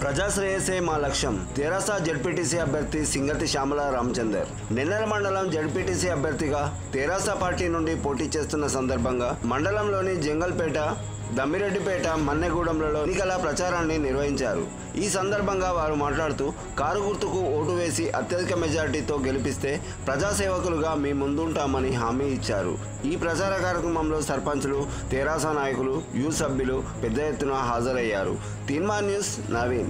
ప్రజాశ్రేయసే మా లక్ష్యం తెరాస జడ్పీటీసీ అభ్యర్థి సింగతి శ్యామల రామచందర్ నెన్నెల మండలం జడ్పీటీసీ అభ్యర్థిగా తెరాస పార్టీ నుండి పోటీ చేస్తున్న సందర్భంగా మండలంలోని జంగల్పేట దమ్మిరెడ్డిపేట మన్నెగూడెంలలో ఎన్నికల ప్రచారాన్ని నిర్వహించారు ఈ సందర్భంగా వారు మాట్లాడుతూ కారు గుర్తుకు ఓటు వేసి అత్యధిక మెజార్టీతో గెలిపిస్తే ప్రజాసేవకులుగా మీ ముందుంటామని హామీ ఇచ్చారు ఈ ప్రచార కార్యక్రమంలో సర్పంచులు తెరాస నాయకులు యూ సభ్యులు పెద్ద ఎత్తున హాజరయ్యారు తీన్మా న్యూస్ నవీన్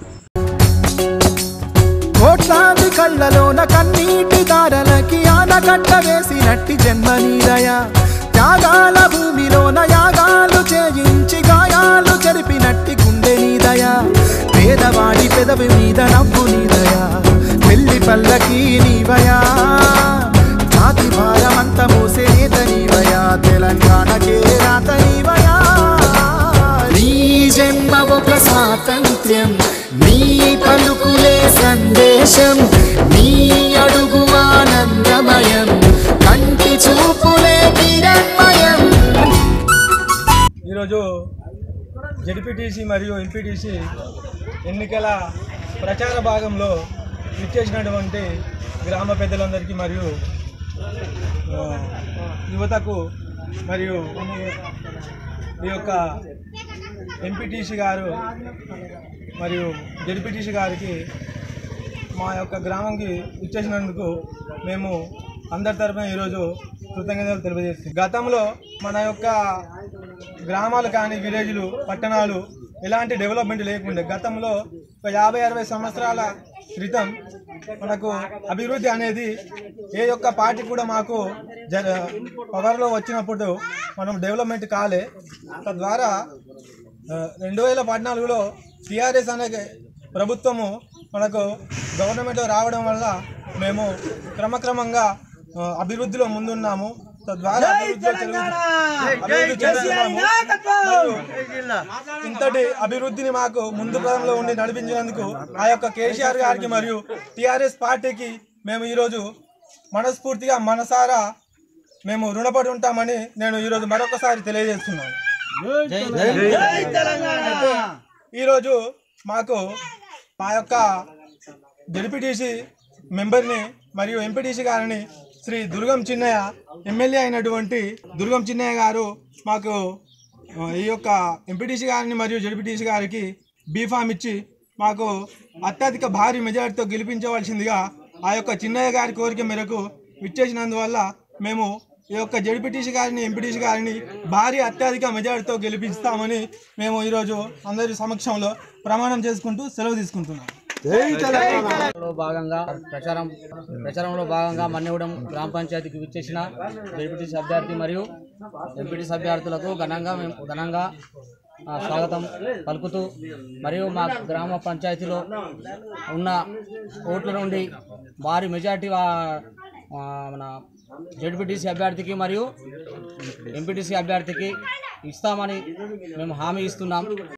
కోట్లాది కళ్ళలోన కన్నీటి దారలకి ఆనకట్ట వేసినట్టి జన్మ నీదయ త్యాగాల భూమిలోన యాగాలు చేయించి గాయాలు చెరిపినట్టి గుండె నీదయ పేదవాడి పెదవి మీద నవ్వు నీదయ పెళ్లి పల్లకి నీవయా జాతి భారమంత మోసే నేత నీవయా తెలంగాణకే రాత నీవయా నీ జన్మ ఒక స్వాతంత్ర్యం నీ పలుకులే సందేశం నీ అడుగు ఆనందమయం కంటి చూపులే కిరణ్మయం ఈరోజు జడ్పీటీసీ మరియు ఎంపీటీసీ ఎన్నికల ప్రచార భాగంలో ఇచ్చేసినటువంటి గ్రామ పెద్దలందరికీ మరియు ఆ, యువతకు మరియు ఈ యొక్క ఎంపీటీసీ గారు మరియు జడ్పీటీసీ గారికి మా యొక్క గ్రామంకి ఇచ్చేసినందుకు మేము అందరి తరపున ఈరోజు కృతజ్ఞతలు తెలియజేస్తాం గతంలో మన యొక్క గ్రామాలు కానీ విలేజ్లు పట్టణాలు ఎలాంటి డెవలప్మెంట్ లేకుండే గతంలో ఒక యాభై అరవై సంవత్సరాల క్రితం మనకు అభివృద్ధి అనేది ఏ యొక్క పార్టీ కూడా మాకు జర పవర్లో వచ్చినప్పుడు మనం డెవలప్మెంట్ కాలే తద్వారా రెండు వేల పద్నాలుగులో టీఆర్ఎస్ అనే ప్రభుత్వము మనకు గవర్నమెంట్ రావడం వల్ల మేము క్రమక్రమంగా ఆ, అభివృద్ధిలో ముందున్నాము తద్వారా అభివృద్ధిలో చెందు- అభివృద్ధి చెందుతున్నాము మరియు ఇంతటి అభివృద్ధిని మాకు ముందు పదంలో ఉండి నడిపించినందుకు ఆ యొక్క కేసీఆర్ గారికి మరియు టిఆర్ఎస్ పార్టీకి మేము ఈరోజు మనస్ఫూర్తిగా మనసారా మేము రుణపడి ఉంటామని నేను ఈరోజు మరొకసారి తెలియజేస్తున్నాను అయితే ఈరోజు మాకు మా యొక్క జడ్పీటీసీ మెంబర్ని మరియు ఎంపీటీసీ గారిని శ్రీ దుర్గం చిన్నయ్య ఎమ్మెల్యే అయినటువంటి దుర్గం చిన్నయ్య గారు మాకు ఆ, ఈ యొక్క ఎంపీటీసీ గారిని మరియు జడ్పీటీసీ గారికి బీఫామ్ ఇచ్చి మాకు అత్యధిక భారీ మెజారిటీతో గెలిపించవలసిందిగా ఆ యొక్క చిన్నయ్య గారి కోరిక మేరకు విచ్చేసినందువల్ల మేము ఈ యొక్క జడ్పీటీసీ గారిని ఎంపీటీసీ గారిని భారీ అత్యధిక మెజారిటీతో గెలిపిస్తామని మేము ఈరోజు అందరి సమక్షంలో ప్రమాణం చేసుకుంటూ సెలవు తీసుకుంటున్నాం లో భాగంగా ప్రచారం ప్రచారంలో భాగంగా మన్నెగూడెం గ్రామ పంచాయతీకి విచ్చేసిన జడ్పీటీసీ అభ్యర్థి మరియు ఎంపీటీసీ అభ్యర్థులకు ఘనంగా మేము ఘనంగా ఆ, స్వాగతం పలుకుతూ మరియు మా గ్రామ పంచాయతీలో ఉన్న ఓట్ల నుండి భారీ మెజార్టీ వా- ఆ, మన జడ్పీటీసీ అభ్యర్థికి మరియు ఎంపీటీసీ అభ్యర్థికి ఇస్తామని మేము హామీ ఇస్తున్నాం